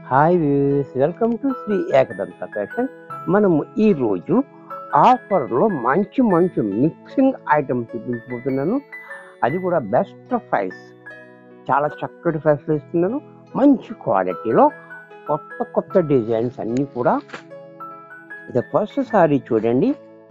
hi views welcome to Shri Ekadanta fashion మనము ఈరోజు ఆఫర్లో మంచి మంచి మిక్సింగ్ ఐటమ్ చూపించబోతున్నాను అది కూడా బెస్ట్ ప్రైస్ చాలా చక్కటి ప్రైస్లో ఇస్తున్నాను మంచి క్వాలిటీలో కొత్త కొత్త డిజైన్స్ అన్నీ కూడా ఇది ఫస్ట్ సారీ చూడండి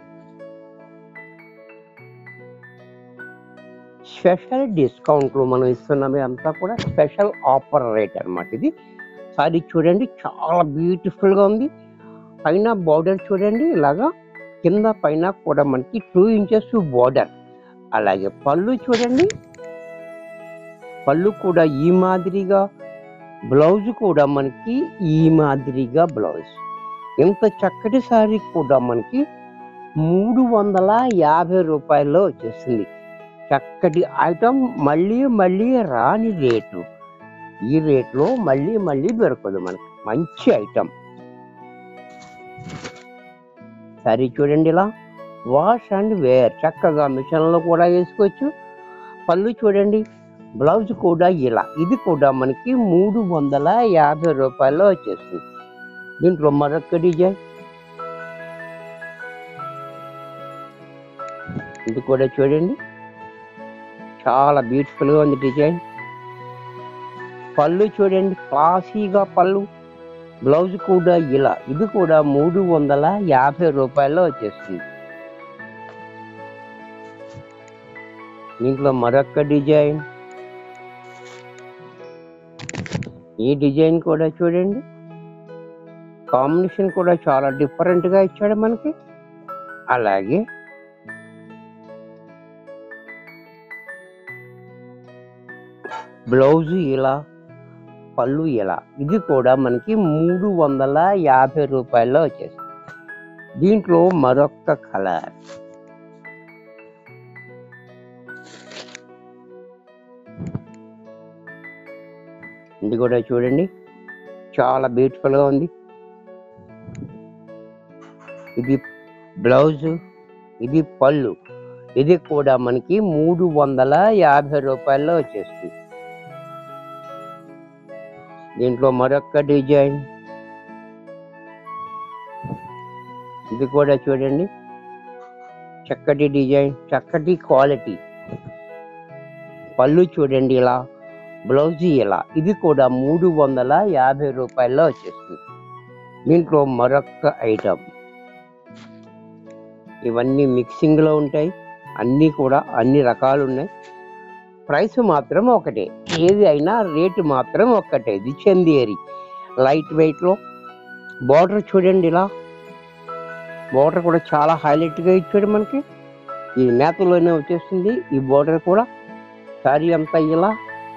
స్పెషల్ డిస్కౌంట్లు మనం ఇస్తున్నాం అంతా కూడా స్పెషల్ ఆఫర్ రేట్ అన్నమాట ఇది సారీ చూడండి చాలా బ్యూటిఫుల్ గా ఉంది పైన బార్డర్ చూడండి ఇలాగా కింద పైన కూడా మనకి టూ ఇంచెస్ బార్డర్ అలాగే పళ్ళు చూడండి పళ్ళు కూడా ఈ మాదిరిగా బ్లౌజ్ కూడా మనకి ఈ మాదిరిగా బ్లౌజ్ ఇంత చక్కటి సారీ కూడా మనకి మూడు వందల యాభై రూపాయల్లో వచ్చేస్తుంది చక్కటి ఐటమ్ మళ్ళీ మళ్ళీ రాని రేటు ఈ రేట్లో మళ్ళీ మళ్ళీ దొరకదు మనకి మంచి ఐటమ్ సరే చూడండి ఇలా వాష్ అండ్ వేర్ చక్కగా మిషన్లో కూడా వేసుకోవచ్చు పళ్ళు చూడండి బ్లౌజ్ కూడా ఇలా ఇది కూడా మనకి మూడు వందల యాభై రూపాయల్లో వచ్చేస్తుంది దీంట్లో మరొక డిజైన్ ఇది కూడా చూడండి చాలా బ్యూటిఫుల్గా ఉంది డిజైన్ పళ్ళు చూడండి క్లాసీగా పళ్ళు బ్లౌజ్ కూడా ఇలా ఇది కూడా మూడు వందల యాభై రూపాయల్లో వచ్చేస్తుంది దీంట్లో మరొక డిజైన్ ఈ డిజైన్ కూడా చూడండి కాంబినేషన్ కూడా చాలా డిఫరెంట్ గా ఇచ్చాడు మనకి అలాగే బ్లౌజ్ ఇలా పళ్ళు ఇలా ఇది కూడా మనకి మూడు వందల యాభై రూపాయల్లో వచ్చేస్తుంది దీంట్లో మరొక కలర్ ఇది కూడా చూడండి చాలా బ్యూటిఫుల్ గా ఉంది ఇది బ్లౌజ్ ఇది పళ్ళు ఇది కూడా మనకి మూడు వందల యాభై రూపాయల్లో వచ్చేస్తుంది దీంట్లో మరొక డిజైన్ ఇది కూడా చూడండి చక్కటి డిజైన్ చక్కటి క్వాలిటీ పళ్ళు చూడండి ఇలా బ్లౌజ్ ఇలా ఇది కూడా మూడు వందల యాభై రూపాయల్లో వచ్చేస్తుంది దీంట్లో మరొక ఐటమ్ ఇవన్నీ మిక్సింగ్ లో ఉంటాయి అన్నీ కూడా అన్ని రకాలు ఉన్నాయి ప్రైస్ మాత్రం ఒకటే ఏది అయినా రేటు మాత్రం ఒక్కటే ఇది చందేరి లైట్ వెయిట్ లో బార్డర్ చూడండి ఇలా బార్డర్ కూడా చాలా హైలైట్ గా ఇచ్చాడు మనకి ఈ నేతలోనే వచ్చేస్తుంది ఈ బార్డర్ కూడా సారీ అంతా ఇలా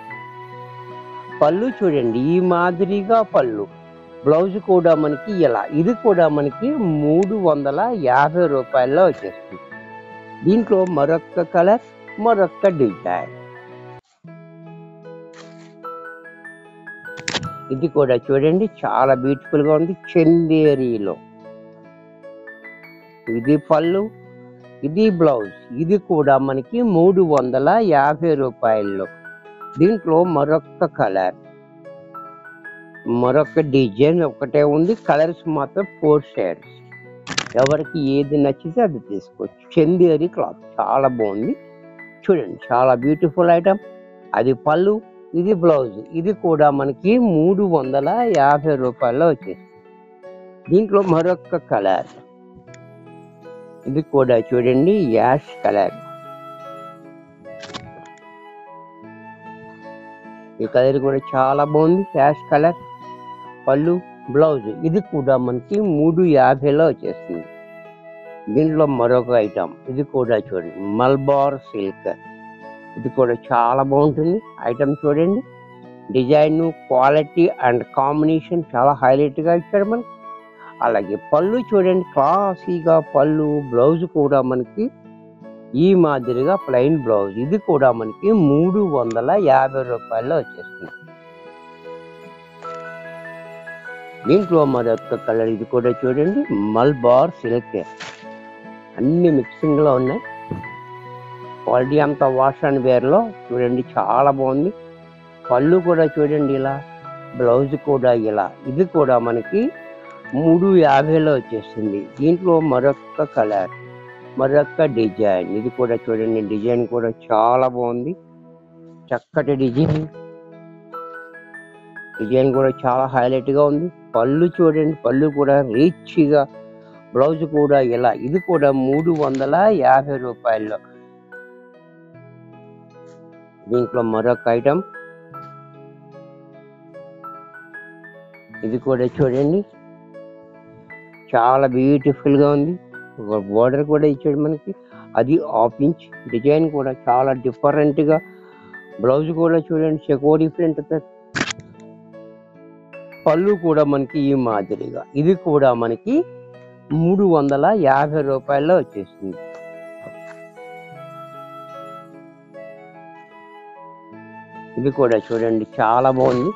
పళ్ళు చూడండి ఈ మాదిరిగా పళ్ళు బ్లౌజ్ కూడా మనకి ఇలా ఇది కూడా మనకి మూడు వందల యాభై రూపాయల్లో వచ్చేస్తుంది దీంట్లో మరొక కలర్ మరొక డిజైన్ ఇది కూడా చూడండి చాలా బ్యూటిఫుల్ గా ఉంది చందేరిలో ఇది పళ్ళు ఇది బ్లౌజ్ ఇది కూడా మనకి మూడు వందల యాభై రూపాయల్లో దీంట్లో మరొక కలర్ మరొక డిజైన్ ఒకటే ఉంది కలర్స్ మాత్రం ఫోర్ షేడ్స్ ఎవరికి ఏది నచ్చితే అది తీసుకోవచ్చు చందేరి క్లాత్ చాలా బాగుంది చూడండి చాలా బ్యూటిఫుల్ ఐటమ్ అది పళ్ళు ఇది బ్లౌజ్ ఇది కూడా మనకి మూడు వందల యాభై రూపాయల్లో వచ్చేస్తుంది దీంట్లో మరొక కలర్ ఇది కూడా చూడండి యాష్ కలర్ ఈ కలర్ కూడా చాలా బాగుంది యాష్ కలర్ పళ్ళు బ్లౌజ్ ఇది కూడా మనకి మూడు యాభైలో వచ్చేస్తుంది దీంట్లో మరొక ఐటమ్ ఇది కూడా చూడండి మల్బార్ సిల్క్ ఇది కూడా చాలా బాగుంటుంది ఐటమ్ చూడండి డిజైన్ క్వాలిటీ అండ్ కాంబినేషన్ చాలా హైలైట్ గా ఇచ్చాడు మనకి అలాగే పళ్ళు చూడండి క్లాసీగా పళ్ళు బ్లౌజ్ కూడా మనకి ఈ మాదిరిగా ప్లెయిన్ బ్లౌజ్ ఇది కూడా మనకి మూడు వందల యాభై రూపాయల్లో వచ్చేస్తుంది దీంట్లో మరొక కలర్ ఇది కూడా చూడండి మల్బార్ సిల్క్ అన్ని మిక్సింగ్ లో ఉన్నాయి క్వాలిటీ అంతా వాష్ అండ్ వేర్ లో చూడండి చాలా బాగుంది పళ్ళు కూడా చూడండి ఇలా బ్లౌజ్ కూడా ఇలా ఇది కూడా మనకి మూడు యాభైలో వచ్చేస్తుంది దీంట్లో మరొక కలర్ మరొక డిజైన్ ఇది కూడా చూడండి డిజైన్ కూడా చాలా బాగుంది చక్కటి డిజైన్ డిజైన్ కూడా చాలా హైలైట్ గా ఉంది పళ్ళు చూడండి పళ్ళు కూడా రీచ్గా బ్లౌజ్ కూడా ఇలా ఇది కూడా మూడు వందల యాభై రూపాయల్లో దీంట్లో మరొక ఐటమ్ ఇది కూడా చూడండి చాలా బ్యూటిఫుల్ గా ఉంది ఒక బోర్డర్ కూడా ఇచ్చాడు మనకి అది హాఫ్ ఇంచ్ డిజైన్ కూడా చాలా డిఫరెంట్ గా బ్లౌజ్ కూడా చూడండి చెకోడి ప్రింట్ పళ్ళు కూడా మనకి ఈ మాదిరిగా ఇది కూడా మనకి మూడు వందల యాభై రూపాయల్లో వచ్చేసింది ఇది కూడా చూడండి చాలా బాగుంది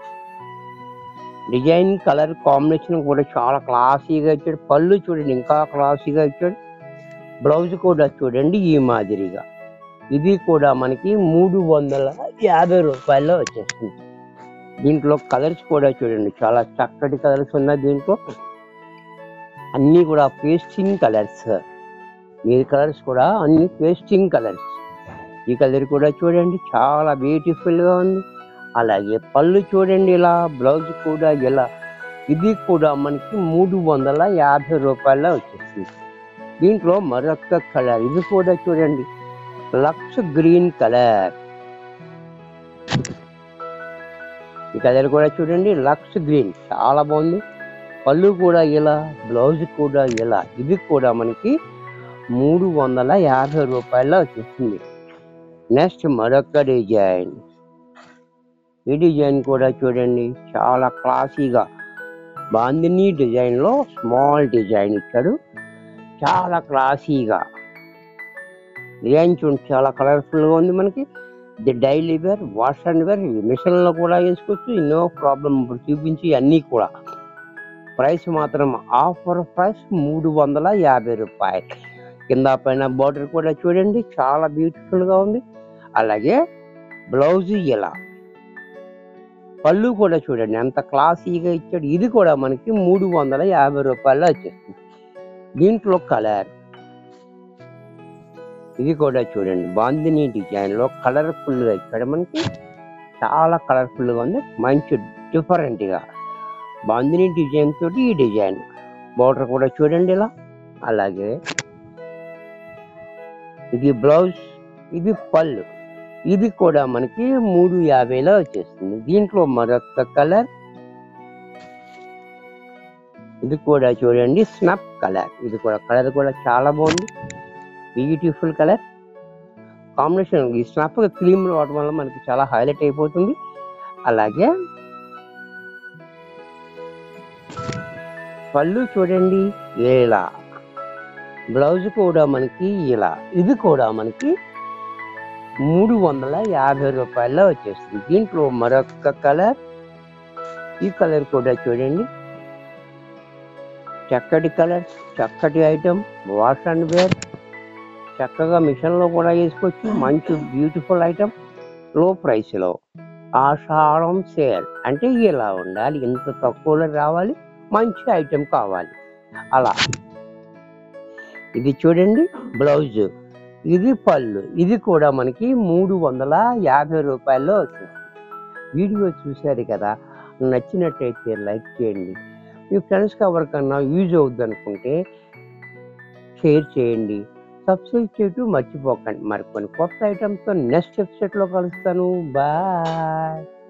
డిజైన్ కలర్ కాంబినేషన్ కూడా చాలా క్లాసీగా ఇచ్చాడు పళ్ళు చూడండి ఇంకా క్లాసీగా ఇచ్చాడు బ్లౌజ్ కూడా చూడండి ఈ మాదిరిగా ఇది కూడా మనకి మూడు వందల యాభై రూపాయల్లో వచ్చేస్తుంది దీంట్లో కలర్స్ కూడా చూడండి చాలా చక్కటి కలర్స్ ఉన్నాయి దీంట్లో అన్నీ కూడా పేస్టింగ్ కలర్స్ ఈ కలర్స్ కూడా అన్ని పేస్టింగ్ కలర్స్ ఈ కలర్ కూడా చూడండి చాలా బ్యూటిఫుల్ గా ఉంది అలాగే పళ్ళు చూడండి ఇలా బ్లౌజ్ కూడా ఇలా ఇది కూడా మనకి మూడు వందల యాభై రూపాయల వచ్చేసింది దీంట్లో మరొక కలర్ ఇది కూడా చూడండి లక్స్ గ్రీన్ కలర్ ఈ కలర్ కూడా చూడండి లక్స్ గ్రీన్ చాలా బాగుంది పళ్ళు కూడా ఇలా బ్లౌజ్ కూడా ఇలా ఇది కూడా మనకి మూడు వందల యాభై రూపాయల వచ్చేసింది నెక్స్ట్ మరొక డిజైన్ ఈ డిజైన్ కూడా చూడండి చాలా క్లాసీగా బాందిని డిజైన్ లో స్మాల్ డిజైన్ ఇచ్చాడు చాలా క్లాసీగా డిజైన్ చూడండి చాలా కలర్ఫుల్ గా ఉంది మనకి ఇది daily wear wash and wear machine లో కూడా వేసుకోవచ్చు నో ప్రాబ్లం ఇప్పుడు చూపించి అన్నీ కూడా ప్రైస్ మాత్రం ఆఫర్ ప్రైస్ మూడు వందల యాభై రూపాయలు కింద పైన బార్డర్ కూడా చూడండి చాలా బ్యూటిఫుల్ గా ఉంది అలాగే బ్లౌజ్ ఇలా పళ్ళు కూడా చూడండి ఎంత క్లాసీగా ఇచ్చాడు ఇది కూడా మనకి మూడు వందల యాభై రూపాయలు వచ్చేస్తుంది దీంట్లో కలర్ ఇది కూడా చూడండి బాందిని డిజైన్ లో కలర్ఫుల్ గా ఇచ్చాడు మనకి చాలా కలర్ఫుల్ గా ఉంది మంచి డిఫరెంట్ గా బాందిని డిజైన్ తోటి ఈ డిజైన్ బోర్డర్ కూడా చూడండి ఇలా అలాగే ఇది బ్లౌజ్ ఇది పళ్ళు ఇది కూడా మనకి మూడు యాభైలో వచ్చేస్తుంది దీంట్లో మరొక కలర్ ఇది కూడా చూడండి స్నప్ కలర్ ఇది కూడా కలర్ కూడా చాలా బాగుంది బ్యూటిఫుల్ కలర్ కాంబినేషన్ ఈ స్నప్ క్రీమ్ వాడటం వల్ల మనకి చాలా హైలైట్ అయిపోతుంది అలాగే పళ్ళు చూడండి ఇలా బ్లౌజ్ కూడా మనకి ఇలా ఇది కూడా మనకి మూడు వందల యాభై రూపాయల్లో వచ్చేస్తుంది దీంట్లో మరొక కలర్ ఈ కలర్ కూడా చూడండి చక్కటి కలర్ చక్కటి ఐటమ్ వాష్ అండ్ వేర్ చక్కగా మిషన్ లో కూడా వేసుకోవచ్చు మంచి బ్యూటిఫుల్ ఐటమ్ లో ప్రైస్ లో ఆషాఢం సేల్ అంటే ఇలా ఉండాలి ఇంత తక్కువలో రావాలి మంచి ఐటమ్ కావాలి అలా ఇది చూడండి బ్లౌజ్ ఇది పళ్ళు ఇది కూడా మనకి మూడు వందల యాభై రూపాయల్లో వస్తుంది వీడియో చూశారు కదా నచ్చినట్టయితే లైక్ చేయండి మీ ఫ్రెండ్స్కి ఎవరికన్నా యూజ్ అవుద్ది అనుకుంటే షేర్ చేయండి సబ్స్క్రైబ్ చేయటం మర్చిపోకండి మరి కొన్ని కొత్త ఐటమ్స్తో నెక్స్ట్ ఎపిసోడ్లో కలుస్తాను బాయ్